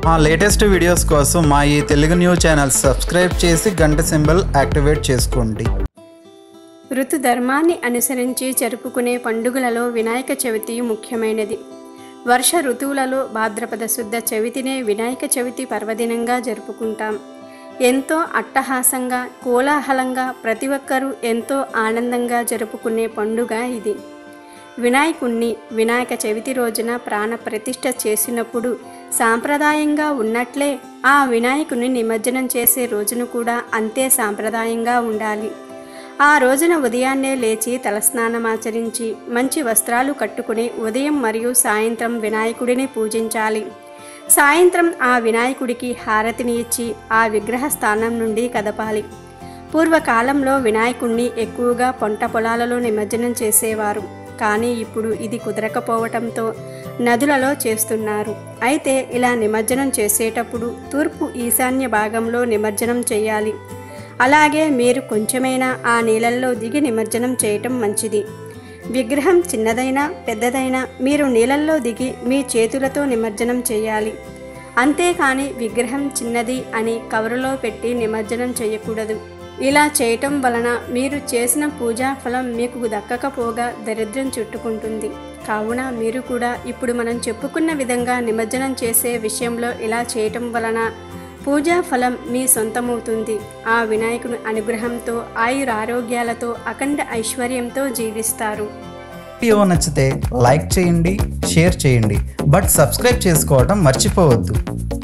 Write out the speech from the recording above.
మా latest videos కోసం మా ఈ తెలుగు న్యూస్ ఛానల్ సబ్స్క్రైబ్ చేసి గంట సింబల్ యాక్టివేట్ చేసుకోండి ఋతు ధర్మాన్ని అనుసరించి జరుపుకునే పండుగలలో వినాయక చవితి ముఖ్యమైనది వర్ష ఋతువులలో భాద్రపద శుద్ధ చవితినే వినాయక చవితి పర్వదినంగా జరుపుకుంటాం ఎంతో అట్టహాసంగా కోలాహలంగా ప్రతి ఒక్కరూ ఎంతో ఆనందంగా జరుపుకునే పండుగ ఇది వినాయకుణ్ణి వినాయక చవితి రోజున ప్రాణ ప్రతిష్ఠ చేసినప్పుడు సాంప్రదాయంగా ఉన్నట్లే ఆ వినాయకుని నిమజ్జనం చేసే రోజును కూడా అంతే సాంప్రదాయంగా ఉండాలి ఆ రోజున ఉదయాన్నే లేచి తలస్నానమాచరించి మంచి వస్త్రాలు కట్టుకుని ఉదయం మరియు సాయంత్రం వినాయకుడిని పూజించాలి సాయంత్రం ఆ వినాయకుడికి హారతిని ఇచ్చి ఆ విగ్రహ స్థానం నుండి కదపాలి పూర్వకాలంలో వినాయకుణ్ణి ఎక్కువగా పంట పొలాలలో నిమజ్జనం చేసేవారు కానీ ఇప్పుడు ఇది కుదరకపోవటంతో నదులలో చేస్తున్నారు అయితే ఇలా నిమజ్జనం చేసేటప్పుడు తూర్పు ఈశాన్య భాగంలో నిమజ్జనం చేయాలి అలాగే మీరు కొంచెమైనా ఆ నీళ్ళల్లో దిగి నిమజ్జనం చేయటం మంచిది విగ్రహం చిన్నదైనా పెద్దదైనా మీరు నీళ్ళల్లో దిగి మీ చేతులతో నిమజ్జనం చేయాలి అంతేకాని విగ్రహం చిన్నది అని కవరులో పెట్టి నిమజ్జనం చేయకూడదు ఇలా చేయటం వలన మీరు చేసిన పూజా ఫలం మీకు దక్కకపోగా దరిద్రం చుట్టుకుంటుంది కావున మీరు కూడా ఇప్పుడు మనం చెప్పుకున్న విధంగా నిమజ్జనం చేసే విషయంలో ఇలా చేయటం వలన పూజా ఫలం మీ సొంతమవుతుంది ఆ వినాయకుని అనుగ్రహంతో ఆయురారోగ్యాలతో అఖండ ఐశ్వర్యంతో జీవిస్తారు వీడియో నచ్చితే లైక్ చేయండి షేర్ చేయండి బట్ సబ్స్క్రైబ్ చేసుకోవడం మర్చిపోవద్దు